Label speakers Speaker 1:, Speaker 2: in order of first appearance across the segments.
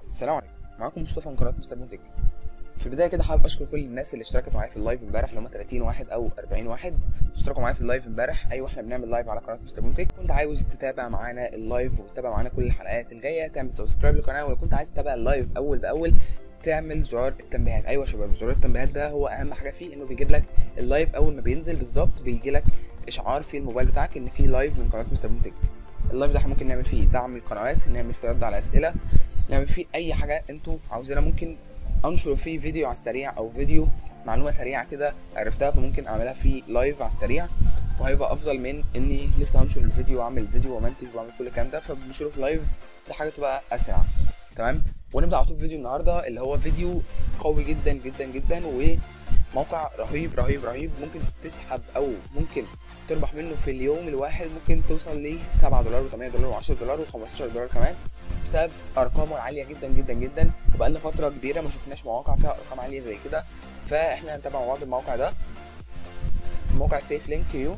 Speaker 1: السلام عليكم معاكم مصطفى من قناه مستر منتج في البدايه كده حابب اشكر كل الناس اللي اشتركت معايا في اللايف امبارح اللي هم 30 واحد او 40 واحد اشتركوا معايا في اللايف امبارح ايوه احنا بنعمل لايف على قناه مستر منتج كنت عاوز تتابع معانا اللايف وتتابع معانا كل الحلقات الجايه تعمل سبسكرايب للقناه ولو كنت عايز تتابع اللايف اول باول تعمل زرار التنبيهات ايوه يا شباب زرار التنبيهات ده هو اهم حاجه فيه انه بيجيب لك اللايف اول ما بينزل بالظبط بيجي لك اشعار في الموبايل بتاعك ان في لايف من قناه مستر منتج اللايف ده احنا ممكن نعمل فيه دعم القنوات نعمل فيه رد على اسئله نعمل فيه اي حاجه انتوا عاوزينها ممكن انشر فيه فيديو على السريع او فيديو معلومه سريعه كده عرفتها فممكن اعملها في لايف على السريع وهيبقى افضل من اني لسه هنشر الفيديو واعمل فيديو ومنتج واعمل كل الكلام ده فبنشره في لايف ده حاجه تبقى اسرع تمام ونبدا على طول فيديو النهارده اللي هو فيديو قوي جدا جدا جدا وموقع رهيب رهيب رهيب ممكن تسحب او ممكن تربح منه في اليوم الواحد ممكن توصل ل 7 دولار و8 دولار و10 دولار و15 دولار كمان بسبب ارقامه العاليه جدا جدا جدا وبقالنا فتره كبيره ما شفناش مواقع فيها ارقام عاليه زي كده فاحنا هنتابع مع بعض الموقع ده موقع سيف لينك يو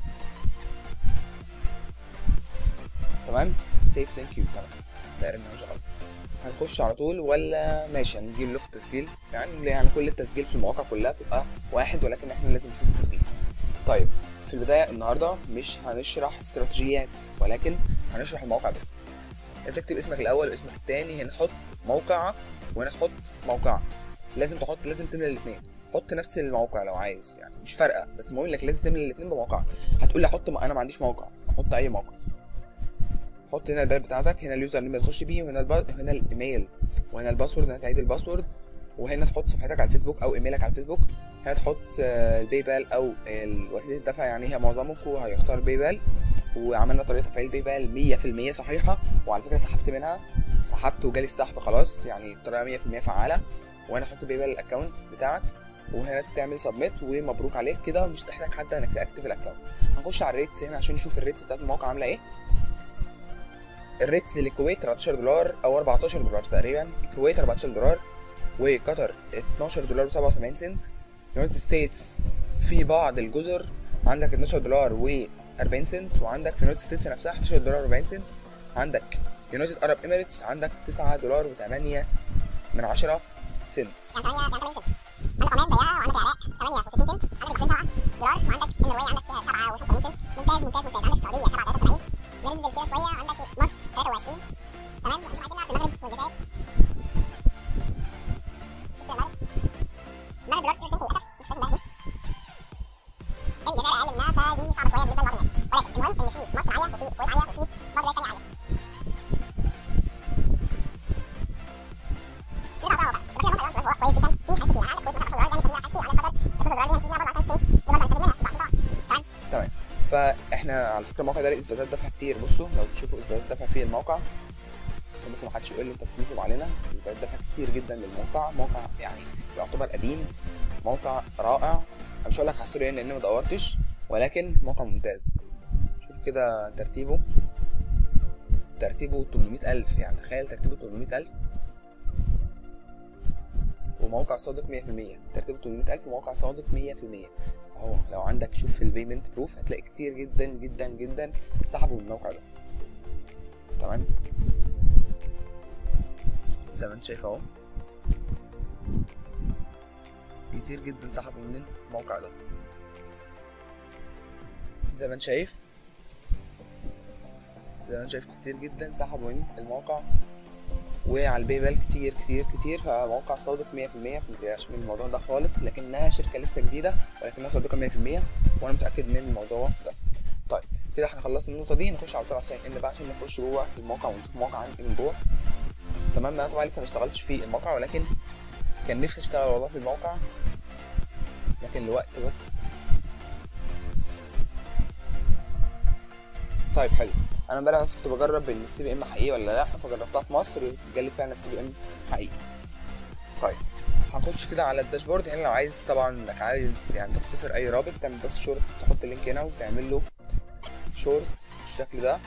Speaker 1: تمام سيف لينك يو تمام لا رن مش غلط هنخش على طول ولا ماشي هنجيب له التسجيل يعني يعني كل التسجيل في المواقع كلها بتبقى واحد ولكن احنا لازم نشوف التسجيل طيب في البدايه النهارده مش هنشرح استراتيجيات ولكن هنشرح الموقع بس انت تكتب اسمك الاول واسمك الثاني هنا تحط موقعك وهنا تحط موقعك لازم تحط لازم تملى الاثنين حط نفس الموقع لو عايز يعني مش فارقه بس المهم انك لازم تملى الاثنين بموقعك هتقول لي احط انا ما عنديش موقع احط اي موقع حط هنا البيانات بتاعتك هنا اليوزر نيم اللي تخش بيه وهنا الب... هنا الايميل وهنا الباسورد هنا تعيد الباسورد وهنا تحط صفحتك على الفيسبوك او ايميلك على الفيسبوك هنا تحط الباي بال او وسيله الدفع يعني هي معظمكم هيختار باي بال وعملنا طريقه تفعيل باي بال 100% صحيحه وعلى فكره سحبت منها سحبت وجالي السحب خلاص يعني الطريقه 100% فعاله وهنا تحط باي بال الاكونت بتاعك وهنا تعمل سبميت ومبروك عليك كده مش تحتاج حتى انك تاكتف الاكونت هنخش على الريتس هنا عشان نشوف الريتس بتاعت الموقع عامله ايه الريتس للكويت 13 دولار او 14 دولار تقريبا الكويت 14 دولار وقطر 12 دولار و77 سنت يونايتد ستيتس في بعض الجزر عندك 12 دولار و 40 سنت وعندك في يونايتد ستيتس نفسها 11 دولار و40 سنت عندك يونايتد ارب اميريتس عندك 9 دولار و8 من 10 سنت
Speaker 2: يعني 8 يعني 8 سنت عندك عمان ضيعه وعندك العراق 8 و60 سنت عندك البحرين 7 دولار وعندك النرويج 7 و75 سنت ممتاز ممتاز ممتاز عندك السعوديه 7 73 ننزل كده شويه عندك مصر 23 تمام نشوف عايزين نلعب في المغرب والجزائر شفت المغرب المغرب دلوقتي 9 سنت للاسف مش فاش المغرب دي الجزائر اقل منها فدي صعبه شويه بالنسبه للمغرب ولكن المهم ان في مصر عاليه وفي الكويت عاليه وفي بعض البلاد ثانيه عاليه نرجع بقى يبقى كده الموقع ده هو كويس جدا في حاجات كتير عندك كويت مثلا 10 دولار يعني تسجيل عندك قطر 13 دولار دي هتسجل برضه على ستيتس دي برضه هتستفيد منها تمام
Speaker 1: تمام فاحنا على فكره الموقع ده ليه اثباتات دفع كتير بصوا لو تشوفوا اثباتات دفع في الموقع عشان بس ما حدش يقول لي انت بتنصب علينا اثباتات دفع كتير جدا للموقع موقع يعني يعتبر قديم موقع رائع انا مش هقول لك حصريا لان انا ما دورتش ولكن موقع ممتاز شوف كده ترتيبه ترتيبه 800000 يعني تخيل ترتيبه 800000 وموقع صادق 100% ترتيبه 800000 وموقع صادق 100% اهو لو عندك شوف في البيمنت بروف هتلاقي كتير جدا جدا جدا سحبوا من الموقع ده تمام زي ما انت شايف اهو كتير جدا سحبوا من الموقع ده زي ما انت شايف زي ما انت شايف كتير جدا سحبوا من الموقع وعلى الباي بال كتير كتير كتير فموقع صادق 100% فمتقلقش من الموضوع ده خالص لكنها شركه لسه جديده ولكنها صادقه 100% وانا متاكد من الموضوع ده طيب كده احنا خلصنا النقطه دي نخش على طول على الساين ان بقى عشان نخش جوه الموقع ونشوف الموقع عامل ايه من جوه تمام انا طبعا لسه ما اشتغلتش في الموقع ولكن كان نفسي اشتغل والله في الموقع لكن الوقت بس طيب حلو انا امبارح بس كنت بجرب ان السي بي ام حقيقي ولا لا فجربتها في مصر جالي فعلا السي بي ام حقيقي طيب هنخش كده على الداشبورد هنا لو عايز طبعا انك عايز يعني تختصر اي رابط تعمل بس شورت تحط اللينك هنا وتعمل له شورت بالشكل ده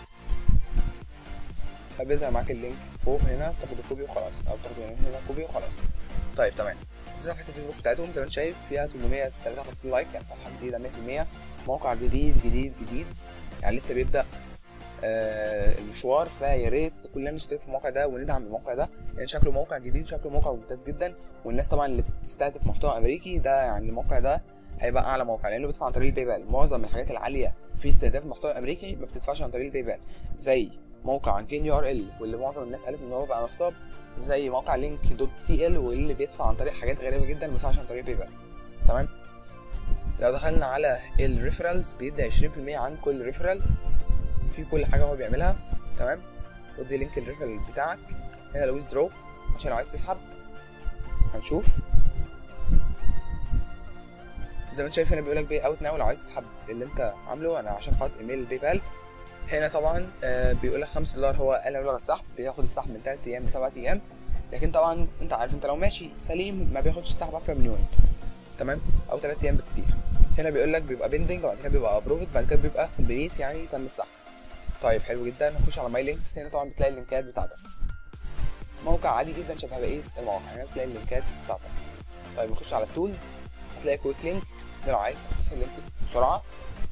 Speaker 1: فبيظهر معاك اللينك فوق هنا تاخد كوبي وخلاص او تاخد هنا كوبي وخلاص طيب تمام دي صفحه الفيسبوك بتاعتهم زي ما انت شايف فيها 853 لايك يعني صفحه جديده 100% موقع جديد جديد جديد يعني لسه بيبدا آه المشوار فيا ريت كلنا نشترك في الموقع ده وندعم الموقع ده لان شكله موقع جديد شكله موقع ممتاز جدا والناس طبعا اللي بتستهدف محتوى امريكي ده يعني الموقع ده هيبقى اعلى موقع لانه بيدفع عن طريق الباي بال معظم الحاجات العاليه في استهداف المحتوى الامريكي ما بتدفعش عن طريق الباي بال زي موقع جين يو ار ال واللي معظم الناس قالت ان هو بقى نصاب وزي موقع لينك دوت تي ال واللي بيدفع عن طريق حاجات غريبه جدا ما بيدفعش عن طريق باي بال تمام لو دخلنا على الريفرالز بيدي 20% عن كل ريفرال في كل حاجه هو بيعملها تمام ودي لينك الريفرال بتاعك هنا لو درو عشان لو عايز تسحب هنشوف زي ما انت شايف هنا بيقول لك باي اوت ناو لو عايز تسحب اللي انت عامله انا عشان حاطط ايميل الباي بال هنا طبعا آه بيقول لك 5 دولار هو اقل مبلغ السحب بياخد السحب من 3 ايام ل 7 ايام لكن طبعا انت عارف انت لو ماشي سليم ما بياخدش سحب اكتر من يومين تمام او 3 ايام بالكتير هنا بيقول لك بيبقى بيندنج وبعد كده بيبقى ابروفد بعد كده بيبقى كومبليت يعني تم السحب طيب حلو جدا نخش على ماي لينكس هنا طبعا بتلاقي اللينكات بتاعتك موقع عادي جدا شبه بقيه المواقع هنا بتلاقي اللينكات بتاعتك طيب نخش على التولز هتلاقي كويك لينك ده لو عايز تختصر اللينك بسرعه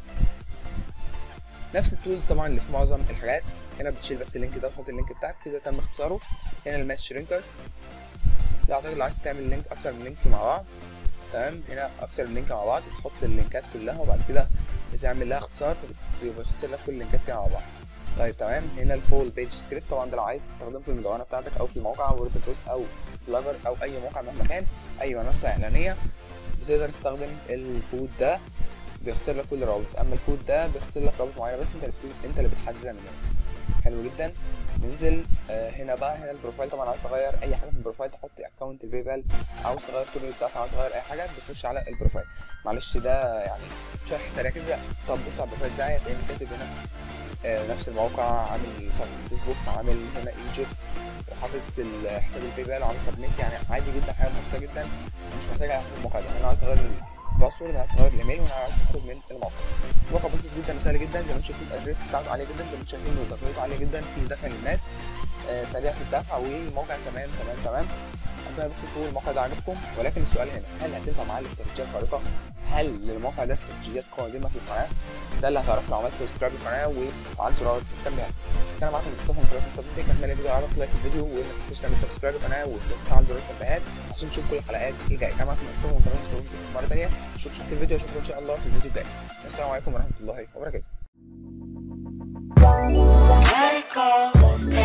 Speaker 1: نفس التولز طبعا اللي في معظم الحاجات هنا بتشيل بس اللينك ده وتحط اللينك بتاعك كده تم اختصاره هنا الماس شرينكر ده اعتقد لو عايز تعمل لينك اكتر من لينك مع بعض تمام هنا اكتر من لينك مع بعض تحط اللينكات كلها وبعد كده بتعمل لها اختصار فبيختصر لك كل اللينكات كده مع بعض طيب تمام هنا الفول بيج سكريبت طبعا ده لو عايز تستخدمه في المدونه بتاعتك او في موقع ووردبريس او بلوجر او اي موقع مهما كان اي منصه اعلانيه بتقدر تستخدم الكود ده بيختصر لك كل رابط اما الكود ده بيختصر لك رابط معينه بس انت اللي بت... انت اللي بتحددها منه حلو جدا ننزل آه هنا بقى هنا البروفايل طبعا عايز تغير اي حاجه في البروفايل تحط اكونت الباي بال عاوز تغير كل الدفع عاوز تغير اي حاجه بتخش على البروفايل معلش ده يعني شرح سريع كده طب بص على البروفايل بتاعي هتلاقيني كاتب هنا آه نفس الموقع عامل صفحه فيسبوك عامل هنا ايجيبت وحاطط حساب الباي بال وعامل سبميت يعني عادي جدا حاجه بسيطه جدا مش محتاج اي حاجه في الموقع ده انا عايز تغير الباسورد عايز تغير الايميل وانا عايز تخرج من الموقع الموقع بسيط جدا وسهل جدا زي ما انتم شايفين الادريس بتاعته عاليه جدا زي ما انتم شايفين ودخلته عاليه جدا في دفع للناس آه سريع في الدفع والموقع تمام تمام تمام اتمنى بس يكون الموقع ده عجبكم ولكن السؤال هنا هل هتنفع معاه الاستراتيجيه الخارقه؟ هل للموقع ده استراتيجيات قادمه في القناه؟ ده اللي هتعرفه لو عملت سبسكرايب للقناه وفعلت زرار التنبيهات. كان معاكم مصطفى من قناه مصطفى تك اتمنى الفيديو عجبك لايك الفيديو وما تنساش تعمل سبسكرايب للقناه وتفعل زرار التنبيهات عشان تشوف كل الحلقات الجايه. كان معاكم مصطفى من قناه مصطفى تك مره ثانيه شوف شفت الفيديو اشوفكم ان شاء الله في الفيديو الجاي. السلام عليكم ورحمه الله وبركاته.
Speaker 3: Let it go.